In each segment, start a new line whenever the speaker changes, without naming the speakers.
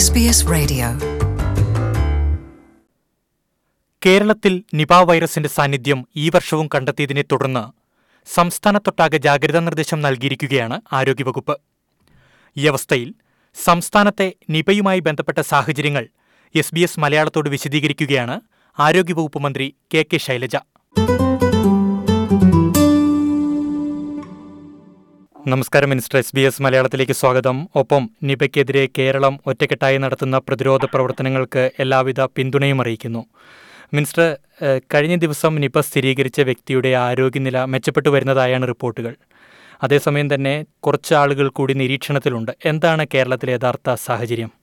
SBS Radio.
കേരളത്തിൽ Nipah വൈറസിന്റെ സാന്നിധ്യം ഈ വർഷവും കണ്ടെത്തിയതിനെ തുടർന്ന് സംസ്ഥാനത്തൊട്ടാകെ ജാഗ്രതാ നിർദ്ദേശം നൽകിയിരിക്കുകയാണ് ആരോഗ്യവകുപ്പ് ഈ അവസ്ഥയിൽ സംസ്ഥാനത്തെ നിപയുമായി ബന്ധപ്പെട്ട സാഹചര്യങ്ങൾ എസ് ബി എസ് മലയാളത്തോട് വിശദീകരിക്കുകയാണ് ആരോഗ്യവകുപ്പ് മന്ത്രി കെ കെ ശൈലജ നമസ്കാരം മിനിസ്റ്റർ എസ് ബി എസ് മലയാളത്തിലേക്ക് സ്വാഗതം ഒപ്പം നിപയ്ക്കെതിരെ കേരളം ഒറ്റക്കെട്ടായി നടത്തുന്ന പ്രതിരോധ പ്രവർത്തനങ്ങൾക്ക് എല്ലാവിധ പിന്തുണയും അറിയിക്കുന്നു മിനിസ്റ്റർ ഏഹ്, കഴിഞ്ഞ ദിവസം നിപ സ്ഥിരീകരിച്ച വ്യക്തിയുടെ ആരോഗ്യനില മെച്ചപ്പെട്ടു വരുന്നതായാണ് റിപ്പോർട്ടുകൾ അതേസമയം തന്നെ കുറച്ച് ആളുകൾ കൂടി നിരീക്ഷണത്തിലുണ്ട് എന്താണ് കേരളത്തിലെ യഥാർത്ഥ സാഹചര്യം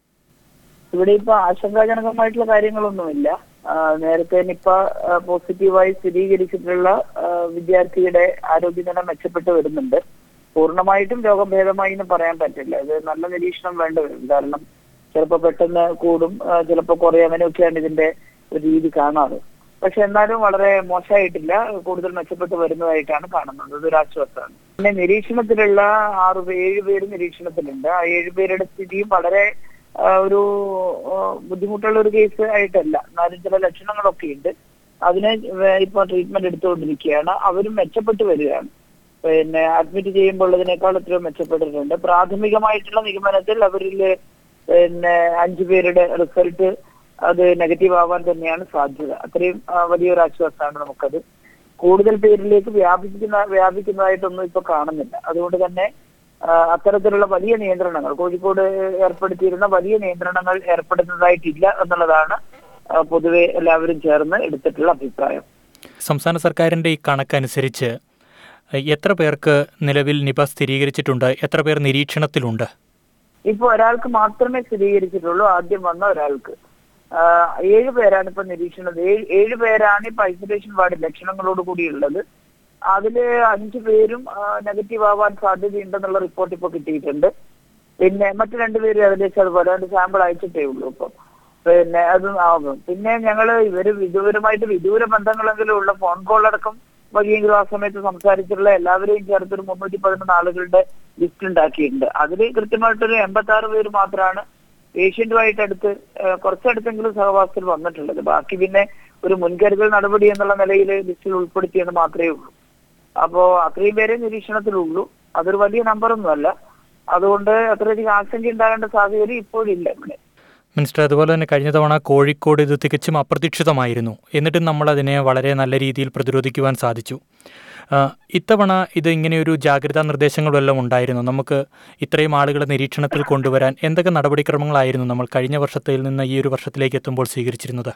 ഇവിടെ ഇപ്പൊ ആശങ്കാജനകമായിട്ടുള്ള കാര്യങ്ങളൊന്നുമില്ല ആ, നേരത്തെ നിപ്പ ആ, പോസിറ്റീവായി സ്ഥിരീകരിച്ചിട്ടുള്ള ആ, വിദ്യാർത്ഥിയുടെ ആരോഗ്യനില മെച്ചപ്പെട്ട് വരുന്നുണ്ട് പൂർണ്ണമായിട്ടും രോഗം ഭേദമായി എന്ന് പറയാൻ പറ്റില്ല ഇത് നല്ല നിരീക്ഷണം വേണ്ടി വരും കാരണം ചിലപ്പോൾ പെട്ടെന്ന് കൂടും ആ, ചിലപ്പോൾ കുറയും അങ്ങനെയൊക്കെയാണ് ഇതിന്റെ ഒരു രീതി കാണാറ് പക്ഷെ എന്നാലും വളരെ മോശമായിട്ടില്ല കൂടുതൽ മെച്ചപ്പെട്ട് വരുന്നതായിട്ടാണ് കാണുന്നത് ഇതൊരു ആശ്വാസമാണ് പിന്നെ നിരീക്ഷണത്തിലുള്ള ആറ് പേ- ഏഴ് പേര് നിരീക്ഷണത്തിലുണ്ട് ആ ഏഴ് പേരുടെ സ്ഥിതിയും വളരെ ആ, ഒരു ആ, ബുദ്ധിമുട്ടുള്ള ഒരു കേസ് ആയിട്ടല്ല എന്നാലും ചില ലക്ഷണങ്ങളൊക്കെ ഉണ്ട് അതിന് വേ- ഇപ്പൊ ട്രീറ്റ്മെന്റ് എടുത്തുകൊണ്ടിരിക്കുകയാണ് അവരും മെച്ചപ്പെട്ട് വരികയാണ് പിന്നെ അഡ്മിറ്റ് ചെയ്യുമ്പോൾ ഉള്ളതിനേക്കാൾ എത്രയോ മെച്ചപ്പെട്ടിട്ടുണ്ട് പ്രാഥമികമായിട്ടുള്ള നിഗമനത്തിൽ അവരിൽ പിന്നെ അഞ്ചു പേരുടെ റിസൾട്ട് അത് നെഗറ്റീവ് ആവാൻ തന്നെയാണ് സാധ്യത അത്രയും ആ, വലിയൊരു ആശ്വാസമാണ് നമുക്കത് കൂടുതൽ പേരിലേക്ക് വ്യാപിക്കുന്ന വ്യാപിക്കുന്നതായിട്ടൊന്നും ഇപ്പൊ കാണുന്നില്ല അതുകൊണ്ട് തന്നെ ആ, അത്തരത്തിലുള്ള വലിയ നിയന്ത്രണങ്ങൾ കോഴിക്കോട് ഏർപ്പെടുത്തിയിരുന്ന വലിയ നിയന്ത്രണങ്ങൾ ഏർപ്പെടുത്തുന്നതായിട്ടില്ല എന്നുള്ളതാണ് ആ, പൊതുവെ എല്ലാവരും ചേർന്ന് എടുത്തിട്ടുള്ള അഭിപ്രായം
സംസ്ഥാന സർക്കാരിന്റെ ഈ കണക്കനുസരിച്ച് ഏഹ്, എത്ര പേർക്ക് നിലവിൽ നിപ സ്ഥിരീകരിച്ചിട്ടുണ്ട് എത്ര പേർ നിരീക്ഷണത്തിലുണ്ട്
ഇപ്പൊ ഒരാൾക്ക് മാത്രമേ സ്ഥിരീകരിച്ചിട്ടുള്ളൂ ആദ്യം വന്ന ഒരാൾക്ക് ആ, ഏഴ് പേരാണ് ഇപ്പൊ നിരീക്ഷണത് ഏഴ് ഏഴ് പേരാണ് ഇപ്പൊ ഐസൊലേഷൻ വാർഡ് ലക്ഷണങ്ങളോട് കൂടിയുള്ളത് അതില് അഞ്ചു പേരും നെഗറ്റീവ് ആവാൻ സാധ്യതയുണ്ടെന്നുള്ള റിപ്പോർട്ട് ഇപ്പൊ കിട്ടിയിട്ടുണ്ട് പിന്നെ മറ്റു രണ്ടുപേരും ഏകദേശം അതുപോലെ അതിന്റെ സാമ്പിൾ അയച്ചിട്ടേ ഉള്ളൂ ഇപ്പൊ പിന്നെ അത് ആകും പിന്നെ ഞങ്ങള് ഇവര് വിദൂരമായിട്ട് വിദൂര ബന്ധങ്ങളെങ്കിലും ഉള്ള ഫോൺ കോൾ അടക്കം വഴിയെങ്കിലും ആ സമയത്ത് സംസാരിച്ചിട്ടുള്ള എല്ലാവരെയും ചേർത്തൊരു മുന്നൂറ്റി പതിനൊന്ന് ആളുകളുടെ ലിസ്റ്റ് ഉണ്ടാക്കിയിട്ടുണ്ട് അതിൽ കൃത്യമായിട്ടൊരു എൺപത്തി ആറ് പേര് മാത്രമാണ് പേഷ്യന്റുമായിട്ട് അടുത്ത് ഏഹ്, കുറച്ചടുത്തെങ്കിലും സഹവാസത്തിൽ വന്നിട്ടുള്ളത് ബാക്കി പിന്നെ ഒരു മുൻകരുതൽ നടപടി എന്നുള്ള നിലയിൽ ലിസ്റ്റിൽ ഉൾപ്പെടുത്തിയെന്ന് മാത്രമേ ഉള്ളൂ അപ്പോ അത്രയും പേരെ നിരീക്ഷണത്തിലുള്ളൂ അതൊരു വലിയ നമ്പറൊന്നുമല്ല അതുകൊണ്ട് അത്രയധികം ആശങ്ക ഉണ്ടാകേണ്ട സാഹചര്യം ഇപ്പോഴില്ല ഇവിടെ
മിനിസ്റ്റർ അതുപോലെ തന്നെ കഴിഞ്ഞ തവണ കോഴിക്കോട് ഇത് തികച്ചും അപ്രതീക്ഷിതമായിരുന്നു എന്നിട്ടും നമ്മൾ അതിനെ വളരെ നല്ല രീതിയിൽ പ്രതിരോധിക്കുവാൻ സാധിച്ചു ആ, ഇത്തവണ ഇത് ഇങ്ങനെയൊരു ജാഗ്രതാ നിർദ്ദേശങ്ങൾ വല്ലതും ഉണ്ടായിരുന്നു നമുക്ക് ഇത്രയും ആളുകളെ നിരീക്ഷണത്തിൽ കൊണ്ടുവരാൻ എന്തൊക്കെ നടപടിക്രമങ്ങളായിരുന്നു നമ്മൾ കഴിഞ്ഞ വർഷത്തിൽ നിന്ന് ഈ ഒരു വർഷത്തിലേക്ക് എത്തുമ്പോൾ സ്വീകരിച്ചിരുന്നത്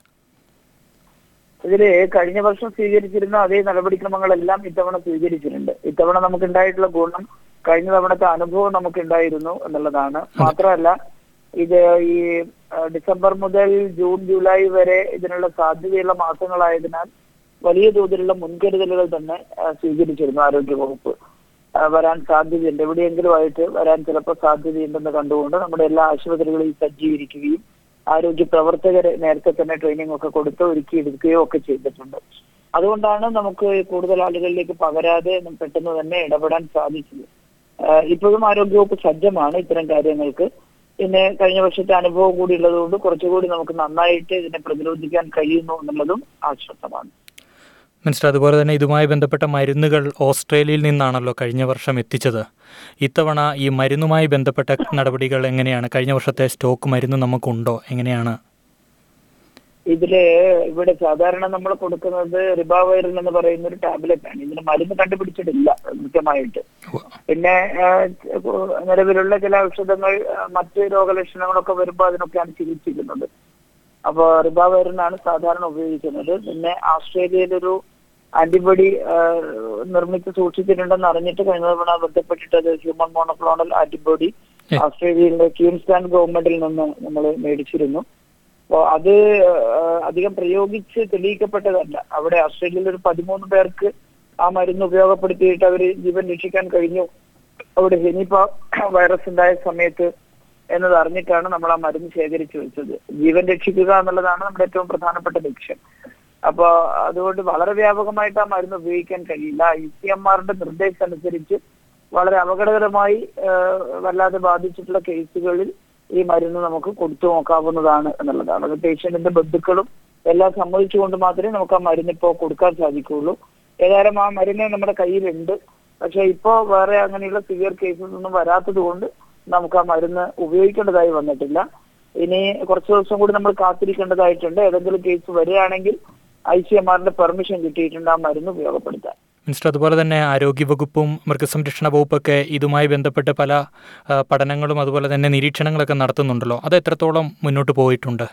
ഇതില് കഴിഞ്ഞ വർഷം സ്വീകരിച്ചിരുന്ന അതേ നടപടിക്രമങ്ങളെല്ലാം ഇത്തവണ സ്വീകരിച്ചിട്ടുണ്ട് ഇത്തവണ നമുക്കുണ്ടായിട്ടുള്ള ഗുണം കഴിഞ്ഞ തവണത്തെ അനുഭവം നമുക്കുണ്ടായിരുന്നു എന്നുള്ളതാണ് മാത്രമല്ല ഇത് ഈ ആ, ഡിസംബർ മുതൽ ജൂൺ ജൂലൈ വരെ ഇതിനുള്ള സാധ്യതയുള്ള മാസങ്ങളായതിനാൽ വലിയ തോതിലുള്ള മുൻകരുതലുകൾ തന്നെ ആ, സ്വീകരിച്ചിരുന്നു ആരോഗ്യവകുപ്പ് ആ, വരാൻ സാധ്യതയുണ്ട് എവിടെയെങ്കിലും ആയിട്ട് വരാൻ ചിലപ്പോൾ സാധ്യതയുണ്ടെന്ന് കണ്ടുകൊണ്ട് നമ്മുടെ എല്ലാ ആശുപത്രികളെയും സജ്ജീകരിക്കുകയും ആരോഗ്യ പ്രവർത്തകരെ നേരത്തെ തന്നെ ട്രെയിനിങ് ഒക്കെ കൊടുത്ത് ഒരുക്കിയെടുക്കുകയോ ഒക്കെ ചെയ്തിട്ടുണ്ട് അതുകൊണ്ടാണ് നമുക്ക് കൂടുതൽ ആളുകളിലേക്ക് പകരാതെ പെട്ടെന്ന് തന്നെ ഇടപെടാൻ സാധിച്ചത് ആഹ് ഇപ്പോഴും ആരോഗ്യവകുപ്പ് സജ്ജമാണ് ഇത്തരം കാര്യങ്ങൾക്ക് പിന്നെ കഴിഞ്ഞ വർഷത്തെ അനുഭവം കൂടി ഉള്ളതുകൊണ്ട് കുറച്ചുകൂടി നമുക്ക് നന്നായിട്ട് ഇതിനെ പ്രതിരോധിക്കാൻ കഴിയുന്നു എന്നുള്ളതും ആശ്വാസമാണ്
മിനിസ്റ്റർ അതുപോലെ തന്നെ ഇതുമായി ബന്ധപ്പെട്ട മരുന്നുകൾ ഓസ്ട്രേലിയയിൽ നിന്നാണല്ലോ കഴിഞ്ഞ വർഷം എത്തിച്ചത് ഇത്തവണ ഈ മരുന്നുമായി ബന്ധപ്പെട്ട നടപടികൾ എങ്ങനെയാണ് കഴിഞ്ഞ വർഷത്തെ സ്റ്റോക്ക് മരുന്ന് നമുക്കുണ്ടോ എങ്ങനെയാണ്
ഇതില് ഇവിടെ സാധാരണ നമ്മൾ കൊടുക്കുന്നത് റിബാവൈറിൻ എന്ന് പറയുന്ന ഒരു ടാബ്ലറ്റ് ആണ് ഇതിന് മരുന്ന് കണ്ടുപിടിച്ചിട്ടില്ല കൃത്യമായിട്ട് പിന്നെ ആ, നിലവിലുള്ള ചില ഔഷധങ്ങൾ ആ, മറ്റ് രോഗലക്ഷണങ്ങളൊക്കെ വരുമ്പോൾ അതിനൊക്കെയാണ് ചികിത്സിക്കുന്നത് അപ്പൊ റിബാവൈറിനാണ് സാധാരണ ഉപയോഗിക്കുന്നത് പിന്നെ ആസ്ട്രേലിയയിലൊരു ആന്റിബോഡി ആ, നിർമ്മിച്ച് സൂക്ഷിച്ചിട്ടുണ്ടെന്ന് അറിഞ്ഞിട്ട് കഴിഞ്ഞ തവണ ബന്ധപ്പെട്ടിട്ട് അത് ഹ്യൂമൻ മോണോക്ലോണൽ ആന്റിബോഡി
ഏ.
ആസ്ട്രേലിയയിലെ ക്യൂൻസ്റ്റാൻ ഗവൺമെന്റിൽ നിന്ന് നമ്മൾ മേടിച്ചിരുന്നു അപ്പോ അത് ആ, അധികം പ്രയോഗിച്ച് തെളിയിക്കപ്പെട്ടതല്ല അവിടെ ഓസ്ട്രേലിയയിൽ ഒരു പതിമൂന്ന് പേർക്ക് ആ മരുന്ന് ഉപയോഗപ്പെടുത്തിയിട്ട് അവർ ജീവൻ രക്ഷിക്കാൻ കഴിഞ്ഞു അവിടെ ഹെനിപ്പ വൈറസ് ഉണ്ടായ സമയത്ത് എന്നത് അറിഞ്ഞിട്ടാണ് നമ്മൾ ആ മരുന്ന് ശേഖരിച്ചു വെച്ചത് ജീവൻ രക്ഷിക്കുക എന്നുള്ളതാണ് നമ്മുടെ ഏറ്റവും പ്രധാനപ്പെട്ട ലക്ഷ്യം അപ്പൊ അതുകൊണ്ട് വളരെ വ്യാപകമായിട്ട് ആ മരുന്ന് ഉപയോഗിക്കാൻ കഴിയില്ല ഐ സി എം ആറിന്റെ നിർദ്ദേശം അനുസരിച്ച് വളരെ അപകടകരമായി ആ, വല്ലാതെ ബാധിച്ചിട്ടുള്ള കേസുകളിൽ ഈ മരുന്ന് നമുക്ക് കൊടുത്തു നോക്കാവുന്നതാണ് എന്നുള്ളതാണ് അത് പേഷ്യന്റിന്റെ ബന്ധുക്കളും എല്ലാം സമ്മതിച്ചുകൊണ്ട് മാത്രമേ നമുക്ക് ആ മരുന്ന് ഇപ്പോൾ കൊടുക്കാൻ സാധിക്കുകയുള്ളൂ ഏതായാലും ആ മരുന്ന് നമ്മുടെ കയ്യിലുണ്ട് പക്ഷെ ഇപ്പോ വേറെ അങ്ങനെയുള്ള സിവിയർ കേസസ് ഒന്നും വരാത്തത് കൊണ്ട് നമുക്ക് ആ മരുന്ന് ഉപയോഗിക്കേണ്ടതായി വന്നിട്ടില്ല ഇനി കുറച്ച് ദിവസം കൂടി നമ്മൾ കാത്തിരിക്കേണ്ടതായിട്ടുണ്ട് ഏതെങ്കിലും കേസ് വരികയാണെങ്കിൽ ഐ സി എം ആറിന്റെ പെർമിഷൻ കിട്ടിയിട്ടുണ്ട് ആ മരുന്ന് ഉപയോഗപ്പെടുത്താൻ
മിനിസ്റ്റർ അതുപോലെ തന്നെ ആരോഗ്യവകുപ്പും മൃഗസംരക്ഷണ വകുപ്പൊക്കെ ഇതുമായി ബന്ധപ്പെട്ട് പല ആ, പഠനങ്ങളും അതുപോലെ തന്നെ നിരീക്ഷണങ്ങളൊക്കെ നടത്തുന്നുണ്ടല്ലോ അത് എത്രത്തോളം മുന്നോട്ട് പോയിട്ടുണ്ട്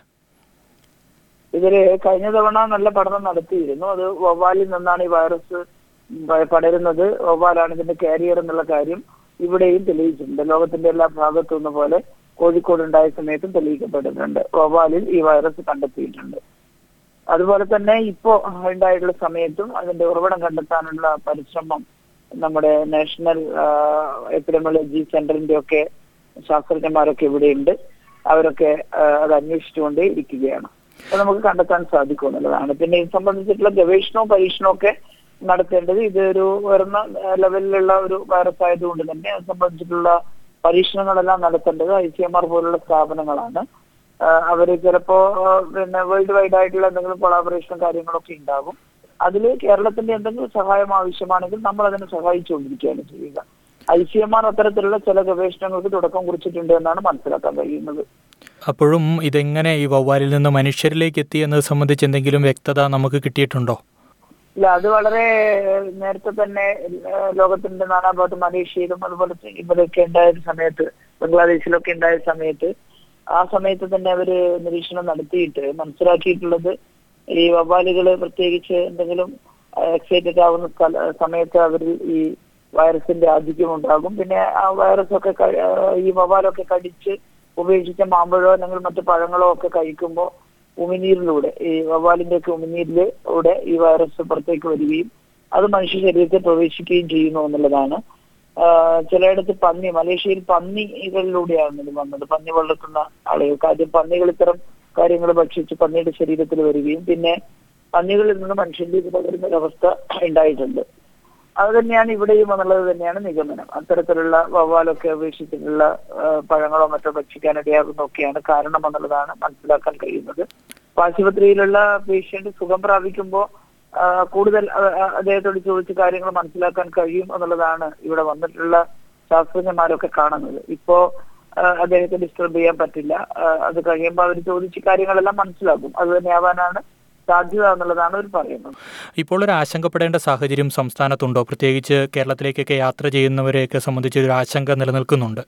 ഇതില് കഴിഞ്ഞ തവണ നല്ല പഠനം നടത്തിയിരുന്നു അത് വവ്വാലിൽ നിന്നാണ് ഈ വൈറസ് പ- പടരുന്നത് വവ്വാലാണ് ഇതിന്റെ കാരിയർ എന്നുള്ള കാര്യം ഇവിടെയും തെളിയിച്ചിട്ടുണ്ട് ലോകത്തിന്റെ എല്ലാ ഭാഗത്തു നിന്ന് പോലെ കോഴിക്കോട് ഉണ്ടായ സമയത്തും തെളിയിക്കപ്പെട്ടിട്ടുണ്ട് വവ്വാലിൽ ഈ വൈറസ് കണ്ടെത്തിയിട്ടുണ്ട് അതുപോലെ തന്നെ ഇപ്പോ ഉണ്ടായിട്ടുള്ള സമയത്തും അതിന്റെ ഉറവിടം കണ്ടെത്താനുള്ള പരിശ്രമം നമ്മുടെ നാഷണൽ എപ്പിഡമോളജി സെന്ററിന്റെ ഒക്കെ ശാസ്ത്രജ്ഞന്മാരൊക്കെ ഇവിടെയുണ്ട് അവരൊക്കെ ആ, അത് അന്വേഷിച്ചുകൊണ്ടേ ഇരിക്കുകയാണ് അപ്പൊ നമുക്ക് കണ്ടെത്താൻ സാധിക്കും എന്നുള്ളതാണ് പിന്നെ ഇത് സംബന്ധിച്ചിട്ടുള്ള ഗവേഷണവും പരീക്ഷണവും ഒക്കെ നടത്തേണ്ടത് ഇതൊരു ഉയർന്ന ആ, ലെവലിലുള്ള ഒരു വൈറസ് ആയതുകൊണ്ട് തന്നെ അത് സംബന്ധിച്ചിട്ടുള്ള പരീക്ഷണങ്ങളെല്ലാം നടത്തേണ്ടത് ഐ സി എം ആർ പോലുള്ള സ്ഥാപനങ്ങളാണ് ആഹ് അവര് ചിലപ്പോ ആഹ് പിന്നെ വേൾഡ് വൈഡ് ആയിട്ടുള്ള എന്തെങ്കിലും കൊളാബറേഷനും കാര്യങ്ങളൊക്കെ ഉണ്ടാകും അതിൽ കേരളത്തിന്റെ എന്തെങ്കിലും സഹായം ആവശ്യമാണെങ്കിൽ നമ്മൾ അതിനെ സഹായിച്ചുകൊണ്ടിരിക്കുകയാണ് ചെയ്യുക ഐ സി എം ആർ അത്തരത്തിലുള്ള ചില ഗവേഷണങ്ങൾക്ക് തുടക്കം കുറിച്ചിട്ടുണ്ട് എന്നാണ് മനസ്സിലാക്കാൻ കഴിയുന്നത്
അപ്പോഴും ഇതെങ്ങനെ ഈ വവ്വാലിൽ നിന്ന് മനുഷ്യരിലേക്ക് എത്തി എന്നത് സംബന്ധിച്ച് എന്തെങ്കിലും വ്യക്തത നമുക്ക് കിട്ടിയിട്ടുണ്ടോ
ഇല്ല അത് വളരെ നേരത്തെ തന്നെ ഏഹ് ലോകത്തിന്റെ നാനാഭാഗത്ത് മലേഷ്യയിലും അതുപോലെ ഇവിടെയൊക്കെ ഉണ്ടായ സമയത്ത് ബംഗ്ലാദേശിലൊക്കെ ഉണ്ടായ സമയത്ത് ആ സമയത്ത് തന്നെ അവര് നിരീക്ഷണം നടത്തിയിട്ട് മനസ്സിലാക്കിയിട്ടുള്ളത് ഈ വവ്വാലുകള് പ്രത്യേകിച്ച് എന്തെങ്കിലും എക്സൈറ്റഡ് ആവുന്ന സ്ഥല സമയത്ത് അവരിൽ ഈ വൈറസിന്റെ ആധിക്യം ഉണ്ടാകും പിന്നെ ആ വൈറസ് ഒക്കെ കഴി- ആ, ഈ വവ്വാലൊക്കെ കടിച്ച് ഉപേക്ഷിച്ച മാമ്പഴോ അല്ലെങ്കിൽ മറ്റു പഴങ്ങളോ ഒക്കെ കഴിക്കുമ്പോൾ ഉമിനീരിലൂടെ ഈ വവ്വാലിന്റെ ഒക്കെ ഉമിനീരിലൂടെ ഈ വൈറസ് പുറത്തേക്ക് വരികയും അത് മനുഷ്യ ശരീരത്തിൽ പ്രവേശിക്കുകയും ചെയ്യുന്നു എന്നുള്ളതാണ് ആഹ് ചിലയിടത്ത് പന്നി മലേഷ്യയിൽ പന്നികളിലൂടെയാണ് ഇത് വന്നത് പന്നി വളർത്തുന്ന ആളുകൾക്ക് ആദ്യം പന്നികൾ ഇത്തരം കാര്യങ്ങൾ ഭക്ഷിച്ച് പന്നിയുടെ ശരീരത്തിൽ വരികയും പിന്നെ പന്നികളിൽ നിന്ന് മനുഷ്യന്റെ പകരുന്ന ഒരവസ്ഥ ഉണ്ടായിട്ടുണ്ട് അത് തന്നെയാണ് ഇവിടെയും എന്നുള്ളത് തന്നെയാണ് നിഗമനം അത്തരത്തിലുള്ള വവ്വാലൊക്കെ ഉപേക്ഷിച്ചിട്ടുള്ള ആഹ് പഴങ്ങളോ മറ്റോ ഭക്ഷിക്കാനിടയാകുന്നൊക്കെയാണ് കാരണം എന്നുള്ളതാണ് മനസ്സിലാക്കാൻ കഴിയുന്നത് അപ്പൊ ആശുപത്രിയിലുള്ള പേഷ്യന്റ് സുഖം പ്രാപിക്കുമ്പോൾ കൂടുതൽ അ- അ- അദ്ദേഹത്തോട് ചോദിച്ച് കാര്യങ്ങൾ മനസ്സിലാക്കാൻ കഴിയും എന്നുള്ളതാണ് ഇവിടെ വന്നിട്ടുള്ള ശാസ്ത്രജ്ഞന്മാരൊക്കെ കാണുന്നത് ഇപ്പോ ആ, അദ്ദേഹത്തെ ഡിസ്റ്റർബ് ചെയ്യാൻ പറ്റില്ല ആ, അത് കഴിയുമ്പോൾ അവർ ചോദിച്ച് കാര്യങ്ങളെല്ലാം മനസ്സിലാക്കും അത് തന്നെയാവാനാണ് സാധ്യത എന്നുള്ളതാണ് അവർ പറയുന്നത്
ഇപ്പോൾ ഒരു ആശങ്കപ്പെടേണ്ട സാഹചര്യം സംസ്ഥാനത്തുണ്ടോ പ്രത്യേകിച്ച് കേരളത്തിലേക്കൊക്കെ യാത്ര ചെയ്യുന്നവരെയൊക്കെ സംബന്ധിച്ച് ഒരു ആശങ്ക നിലനിൽക്കുന്നുണ്ട്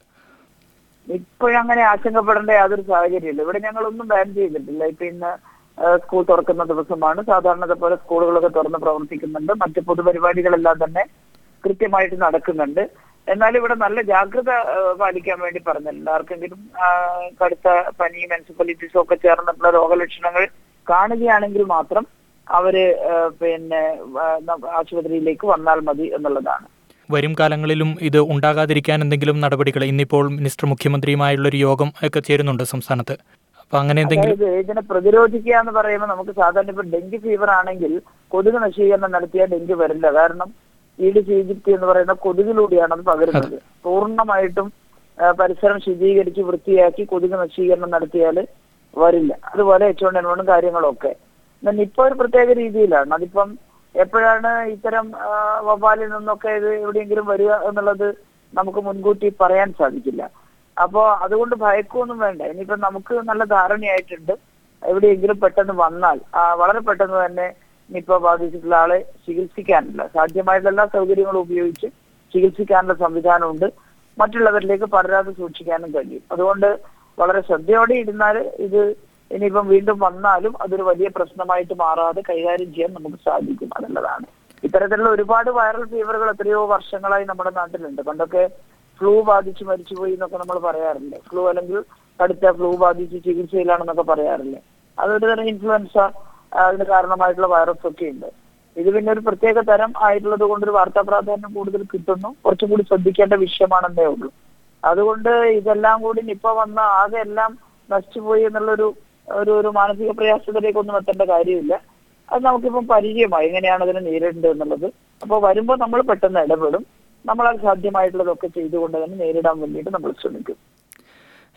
ഇപ്പോഴങ്ങനെ ആശങ്കപ്പെടേണ്ട യാതൊരു സാഹചര്യമില്ല ഇവിടെ ഞങ്ങളൊന്നും ബാൻ ചെയ്തിട്ടില്ല ഇപ്പൊ ഇന്ന് ആ, സ്കൂൾ തുറക്കുന്ന ദിവസമാണ് സാധാരണത്തെ പോലെ സ്കൂളുകളൊക്കെ തുറന്ന് പ്രവർത്തിക്കുന്നുണ്ട് മറ്റ് പൊതുപരിപാടികളെല്ലാം തന്നെ കൃത്യമായിട്ട് നടക്കുന്നുണ്ട് എന്നാൽ ഇവിടെ നല്ല ജാഗ്രത ആ, പാലിക്കാൻ വേണ്ടി പറഞ്ഞിട്ടുണ്ട് ആർക്കെങ്കിലും ആ, കടുത്ത പനി മുനിസിപ്പാലിറ്റീസും ഒക്കെ ചേർന്നിട്ടുള്ള രോഗലക്ഷണങ്ങൾ കാണുകയാണെങ്കിൽ മാത്രം അവര് ആ, പിന്നെ ആ, ന- ആശുപത്രിയിലേക്ക് വന്നാൽ മതി എന്നുള്ളതാണ്
വരും കാലങ്ങളിലും ഇത് ഉണ്ടാകാതിരിക്കാൻ എന്തെങ്കിലും നടപടികൾ ഇന്നിപ്പോൾ മിനിസ്റ്റർ മുഖ്യമന്ത്രിയുമായുള്ളൊരു യോഗം ഒക്കെ ചേരുന്നുണ്ട് സംസ്ഥാനത്ത് അപ്പം അങ്ങനെ എന്തെങ്കിലും
അതായത് ഇതിനെ പ്രതിരോധിക്കുക എന്ന് പറയുമ്പോൾ നമുക്ക് സാധാരണ ഇപ്പൊ ഡെങ്കി ഫീവർ ആണെങ്കിൽ കൊതുക് നശീകരണം നടത്തിയാൽ ഡെങ്കി വരില്ല കാരണം ഈഡിസ് ഈജിപ്തി എന്ന് പറയുന്ന കൊതുകിലൂടെയാണ് അത് പകരുന്നത് പൂർണ്ണമായിട്ടും ആ, പരിസരം ശുചീകരിച്ച് വൃത്തിയാക്കി കൊതുക് നശീകരണം നടത്തിയാൽ വരില്ല അതുപോലെ എച്ച് വൺ എൻ വണ്ണും കാര്യങ്ങളൊക്കെ എന്നാൽ നിപ്പ ഒരു പ്രത്യേക രീതിയിലാണ് അതിപ്പം എപ്പോഴാണ് ഇത്തരം ആ, വവ്വാലിൽ നിന്നൊക്കെ ഇത് എവിടെയെങ്കിലും വരിക എന്നുള്ളത് നമുക്ക് മുൻകൂട്ടി പറയാൻ സാധിക്കില്ല അപ്പോ അതുകൊണ്ട് ഭയക്കൊന്നും വേണ്ട ഇനിയിപ്പോ നമുക്ക് നല്ല ധാരണയായിട്ടുണ്ട് എവിടെയെങ്കിലും പെട്ടെന്ന് വന്നാൽ ആ, വളരെ പെട്ടെന്ന് തന്നെ നിപ്പ ബാധിച്ചിട്ടുള്ള ആളെ ചികിത്സിക്കാനുള്ള സാധ്യമായിട്ടുള്ള എല്ലാ സൗകര്യങ്ങളും ഉപയോഗിച്ച് ചികിത്സിക്കാനുള്ള സംവിധാനമുണ്ട് മറ്റുള്ളവരിലേക്ക് പടരാതെ സൂക്ഷിക്കാനും കഴിയും അതുകൊണ്ട് വളരെ ശ്രദ്ധയോടെ ഇരുന്നാൽ ഇത് ഇനിയിപ്പം വീണ്ടും വന്നാലും അതൊരു വലിയ പ്രശ്നമായിട്ട് മാറാതെ കൈകാര്യം ചെയ്യാൻ നമുക്ക് സാധിക്കും എന്നുള്ളതാണ് ഇത്തരത്തിലുള്ള ഒരുപാട് വൈറൽ ഫീവറുകൾ എത്രയോ വർഷങ്ങളായി നമ്മുടെ നാട്ടിലുണ്ട് പണ്ടൊക്കെ ഫ്ലൂ ബാധിച്ച് മരിച്ചുപോയി എന്നൊക്കെ നമ്മൾ പറയാറില്ലേ ഫ്ലൂ അല്ലെങ്കിൽ കടുത്ത ഫ്ലൂ ബാധിച്ച് ചികിത്സയിലാണെന്നൊക്കെ പറയാറില്ലേ അതൊരു തരം ഇൻഫ്ലുവൻസ അതിന് കാരണമായിട്ടുള്ള വൈറസ് ഒക്കെ ഉണ്ട് ഇത് പിന്നെ ഒരു പ്രത്യേക തരം ആയിട്ടുള്ളത് കൊണ്ട് ഒരു വാർത്താ പ്രാധാന്യം കൂടുതൽ കിട്ടുന്നു കുറച്ചും കൂടി ശ്രദ്ധിക്കേണ്ട വിഷയമാണെന്നേ ഉള്ളൂ അതുകൊണ്ട് ഇതെല്ലാം കൂടി നിപ്പ വന്ന ആകെ എല്ലാം നശിച്ചുപോയി എന്നുള്ളൊരു ഒരു ഒരു മാനസിക പ്രയാസത്തിലേക്കൊന്നും എത്തേണ്ട കാര്യമില്ല അത് നമുക്കിപ്പം പരിചയമായി എങ്ങനെയാണ് അതിനെ നേരിടേണ്ടത് എന്നുള്ളത് അപ്പോൾ വരുമ്പോൾ നമ്മൾ പെട്ടെന്ന് ഇടപെടും നമ്മളാൽ സാധ്യമായിട്ടുള്ളതൊക്കെ ചെയ്തുകൊണ്ട് തന്നെ നേരിടാൻ വേണ്ടിയിട്ട് നമ്മൾ ശ്രമിക്കും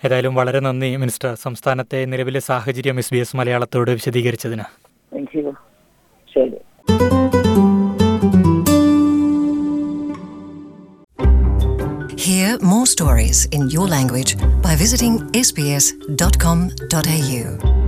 ഏതായാലും വളരെ നന്ദി മിനിസ്റ്റർ സംസ്ഥാനത്തെ നിലവിലെ സാഹചര്യം എസ് ബി എസ് മലയാളത്തോട് വിശദീകരിച്ചതിന്
താങ്ക് യു ശരി
Hear more stories in your language by visiting sbs.com.au.